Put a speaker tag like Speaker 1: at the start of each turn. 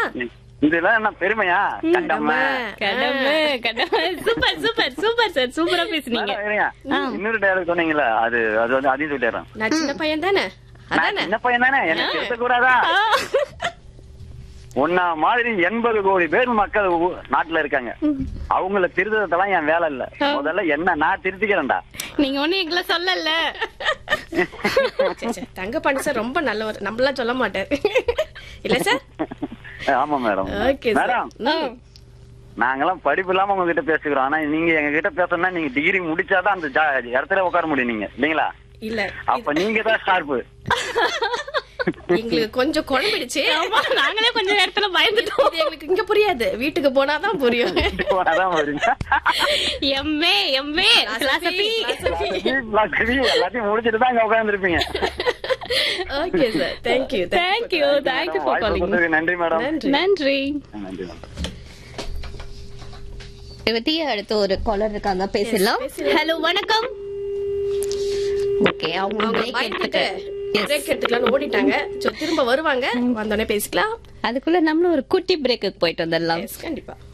Speaker 1: இதெல்லாம் என்ன பெருமையா கண்டம்மா
Speaker 2: கடமை கடமை சூப்பர் சூப்பர் சூப்பர் சார் சூப்பரா பேசுனீங்க
Speaker 1: மேடம், இருங்க. இன்னொரு டயலாக் சொன்னீங்களா அது அது வந்து அதையும் சொல்லிடுறேன்
Speaker 3: நான் சின்ன பையன் தானே
Speaker 1: நான்
Speaker 3: அதானே
Speaker 1: சின்ன பையன் தானே எனக்கு திருத்த கூடாதா உன்ன மாதிரி எண்பது கோடி பேர் மக்கள் ஊ- நாட்டுல இருக்காங்க அவங்கள திருத்ததெல்லாம் என் வேலை இல்ல முதல்ல என்ன நான் திருத்திக்கிறேன்டா
Speaker 2: நீங்க ஒண்ணு எங்களை சொல்லல
Speaker 3: சரி, சரி. தங்கப்பாண்டி சார் ரொம்ப நல்லவர் நம்மளாம் சொல்ல மாட்டாரு இல்ல சார்
Speaker 1: ஆமா மேடம்
Speaker 3: ஓகே சார்
Speaker 1: மேடம்
Speaker 3: ம்.
Speaker 1: நாங்கெல்லாம் படிப்பு இல்லாம உங்ககிட்ட பேசுகிறோம் ஆனா நீங்க எங்க கிட்ட பேசணும்னா நீங்க டிகிரி முடிச்சாதான் அந்த ஜா- இடத்துல உட்கார முடியும் நீங்க இல்லீங்களா
Speaker 3: இல்ல
Speaker 1: அப்ப நீங்க தான் ஷார்ப்பு
Speaker 3: எங்களுக்கு கொஞ்சம் குழம்பிடுச்சு
Speaker 2: ஆமா, நாங்களே கொஞ்ச நேரத்துல பயந்துட்டோம்
Speaker 3: இது எங்களுக்கு இங்க புரியாது வீட்டுக்கு போனாதான் புரியும்
Speaker 1: அதான் வருங்க
Speaker 2: எம்ஏ எம்ஏ பிலாசபி
Speaker 1: லக்ஷ்மி, எல்லாத்தையும் முடிச்சிட்டு தான் அங்க உட்கார்ந்துருப்பீங்க
Speaker 3: okay sir thank you
Speaker 2: thank you thank you for calling
Speaker 1: நன்றி மேடம்
Speaker 3: நன்றி
Speaker 2: நன்றி
Speaker 1: நன்றி மேடம்
Speaker 4: ரேவதி அடுத்து ஒரு காலர் இருக்காங்க பேசலாம்
Speaker 2: ஹலோ வணக்கம்
Speaker 4: ஓகே அவங்க
Speaker 3: அவங்க
Speaker 4: break
Speaker 3: பயந்துட்டு
Speaker 4: எடுத்துட்டு
Speaker 3: பிரேக் எடுத்துக்கலாம்னு ஓடிட்டாங்க சோ திரும்ப வருவாங்க வந்தோடனே பேசிக்கலாம்
Speaker 4: அதுக்குள்ள நம்மளும் ஒரு குட்டி பிரேக்குக்கு போயிட்டு வந்துடலாம்
Speaker 3: Yes, கண்டிப்பா